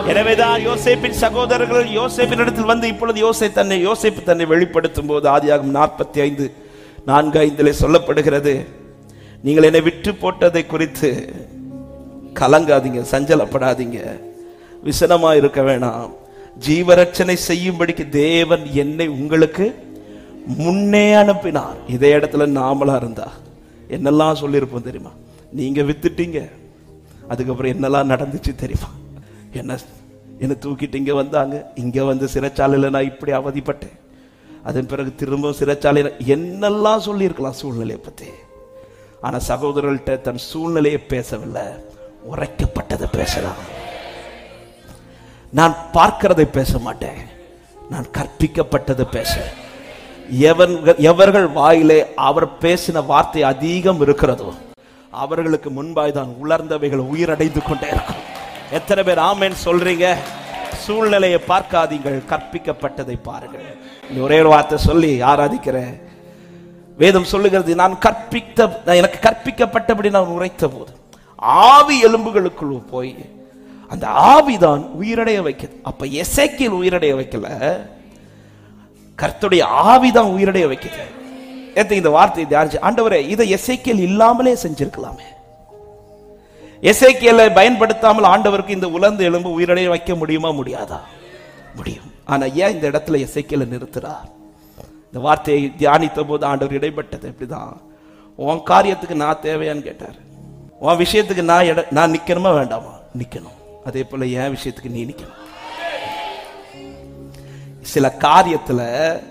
எனவேதான் யோசேப்பின் சகோதரர்கள் யோசேப்பின் இடத்தில் வந்து இப்பொழுது யோசே தன்னை யோசேப்பு தன்னை வெளிப்படுத்தும் போது ஆதியாகும் நாற்பத்தி ஐந்து நான்கு ஐந்திலே சொல்லப்படுகிறது நீங்கள் என்னை விட்டு போட்டதை குறித்து கலங்காதீங்க சஞ்சலப்படாதீங்க விசனமா இருக்க வேணாம் ஜீவரட்சனை செய்யும்படிக்கு தேவன் என்னை உங்களுக்கு முன்னே அனுப்பினார் இதே இடத்துல நாமளா இருந்தா என்னெல்லாம் சொல்லியிருப்போம் தெரியுமா நீங்க வித்துட்டீங்க அதுக்கப்புறம் என்னெல்லாம் நடந்துச்சு தெரியுமா என்ன என்ன தூக்கிட்டு இங்க வந்தாங்க இங்க வந்து சிறைச்சாலையில நான் இப்படி அவதிப்பட்டேன் அதன் பிறகு திரும்ப சிறைச்சாலையில என்னெல்லாம் சொல்லியிருக்கலாம் சூழ்நிலையை பத்தி ஆனா சகோதரர்கள்ட்ட தன் சூழ்நிலையை பேசவில்லை உரைக்கப்பட்டதை பேசலாம் நான் பார்க்கிறதை பேச மாட்டேன் நான் கற்பிக்கப்பட்டதை பேசுவேன் எவன் எவர்கள் வாயிலே அவர் பேசின வார்த்தை அதிகம் இருக்கிறதோ அவர்களுக்கு முன்பாய் தான் உலர்ந்தவைகள் உயிரடைந்து கொண்டே இருக்கும் எத்தனை பேர் ஆமேன் சொல்றீங்க சூழ்நிலையை பார்க்காதீங்கள் கற்பிக்கப்பட்டதை பாருங்கள் இந்த ஒரே ஒரு வார்த்தை சொல்லி ஆராதிக்கிறேன் வேதம் சொல்லுகிறது நான் கற்பித்த நான் எனக்கு கற்பிக்கப்பட்டபடி நான் உரைத்த போது ஆவி எலும்புகளுக்குள் போய் அந்த ஆவிதான் உயிரடைய வைக்குது அப்ப எசைக்கில் உயிரடைய வைக்கல கர்த்தருடைய ஆவிதான் உயிரடைய வைக்குது ஏத்த இந்த வார்த்தையை தியானிச்சு ஆண்டவரே இதை எசைக்கியல் இல்லாமலே செஞ்சிருக்கலாமே எசைக்கியலை பயன்படுத்தாமல் ஆண்டவருக்கு இந்த உலர்ந்த எலும்பு உயிரடைய வைக்க முடியுமா முடியாதா முடியும் ஆனா ஏன் இந்த இடத்துல எசைக்கியலை நிறுத்துறார் இந்த வார்த்தையை தியானித்த போது ஆண்டவர் இடைப்பட்டது இப்படிதான் உன் காரியத்துக்கு நான் தேவையான்னு கேட்டார் உன் விஷயத்துக்கு நான் இட நான் நிக்கணுமா வேண்டாமா நிக்கணும் அதே போல என் விஷயத்துக்கு நீ நிக்கணும் சில காரியத்துல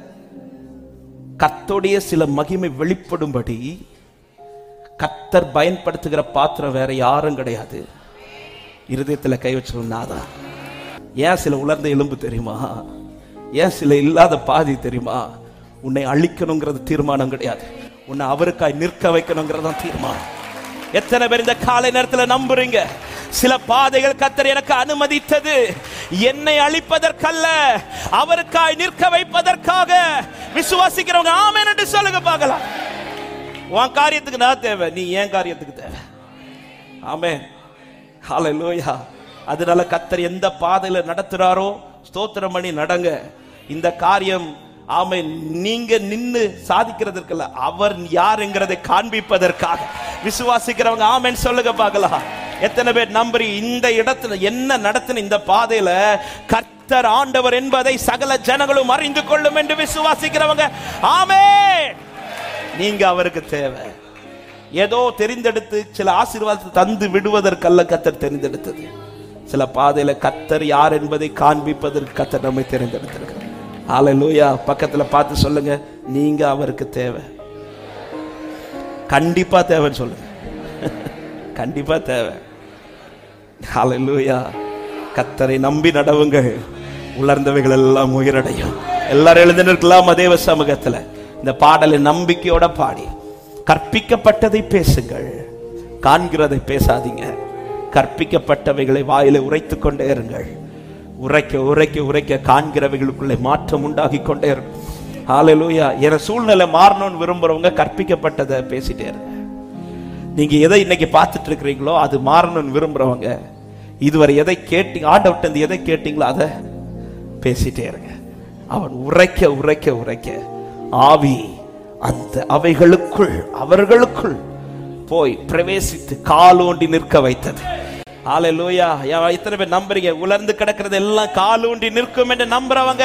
கர்த்தருடைய சில மகிமை வெளிப்படும்படி கர்த்தர் பயன்படுத்துகிற பாத்திரம் வேற யாரும் கிடையாது இருதயத்துல கை வச்சிருந்தாதான் ஏன் சில உலர்ந்த எலும்பு தெரியுமா ஏன் சில இல்லாத பாதி தெரியுமா உன்னை அழிக்கணுங்கிறது தீர்மானம் கிடையாது உன்னை அவருக்காய் நிற்க வைக்கணுங்கிறது தான் தீர்மானம் எத்தனை பேர் இந்த காலை நேரத்துல நம்புறீங்க சில பாதைகள் கத்தர் எனக்கு அனுமதித்தது என்னை அழிப்பதற்கல்ல அவருக்காய் நிற்க வைப்பதற்காக விசுவாசிக்கிறவங்க ஆமென் என்று சொல்லுங்க பார்க்கலாம் உன் காரியத்துக்கு நான் தேவை நீ ஏன் காரியத்துக்கு தேவை ஆமென் ஹalleluya அதனால கத்தர் எந்த பாதையில நடத்துறாரோ ஸ்தோத்திரம் பண்ணி நடங்க இந்த காரியம் ஆமை நீங்க நின்னு சாதிக்கிறதற்கல்ல அவர் யாருங்கிறதை காண்பிப்பதற்காக விசுவாசிக்கிறவங்க ஆமென் சொல்லுங்க பார்க்கலாம் எத்தனை பேர் நம்புறீ இந்த இடத்துல என்ன நடத்தின இந்த பாதையில கர்த்தர் ஆண்டவர் என்பதை சகல ஜனங்களும் அறிந்து கொள்ளும் என்று விசுவாசிக்கிறவங்க ஆமென் நீங்க அவருக்கு தேவை ஏதோ தெரிந்தெடுத்து சில ஆசீர்வாதத்தை தந்து விடுவதற்கல்ல கத்தர் தெரிந்தெடுத்தது சில பாதையில கத்தர் யார் என்பதை காண்பிப்பதற்கு கத்தர் நம்மை தெரிந்தெடுத்திருக்கிறார் ஹalleluya பக்கத்துல பார்த்து சொல்லுங்க நீங்க அவருக்கு தேவை கண்டிப்பா தேவைன்னு சொல்லுங்க கண்டிப்பா தேவை ஹalleluya கத்தரை நம்பி நடவுங்கள் உலர்ந்தவைகள் எல்லாம் உயிரடையும் எல்லாரும் எழுந்து நிற்கலாம் தேவ சமூகத்துல இந்த பாடலை நம்பிக்கையோட பாடி கற்பிக்கப்பட்டதை பேசுங்கள் காண்கிறதை பேசாதீங்க கற்பிக்கப்பட்டவைகளை வாயில உரைத்துக் கொண்டே இருங்கள் உரைக்க உரைக்க உரைக்க காண்கிறவைகளுக்குள்ளே மாற்றம் உண்டாகி கொண்டே இருக்கும் ஹalleluya என சூழ்நிலை மாறணும்னு விரும்புறவங்க கற்பிக்கப்பட்டதை பேசிட்டே இருங்க நீங்க எதை இன்னைக்கு பார்த்துட்டு இருக்கிறீங்களோ அது மாறணும்னு விரும்புறவங்க இதுவரை எதை கேட்டீங்க ஆண்டவர்ட்ட இருந்து எதை கேட்டீங்களோ அதை பேசிட்டே இருங்க அவன் உரைக்க உரைக்க உரைக்க ஆவி அந்த அவைகளுக்குள் அவர்களுக்குள் போய் பிரவேசித்து காலூண்டி நிற்க வைத்தது ஹalleluya யா இத்தனை பேர் நம்புறீங்க உலர்ந்து கிடக்கிறது எல்லாம் காலூண்டி நிற்கும் என்று நம்புறவங்க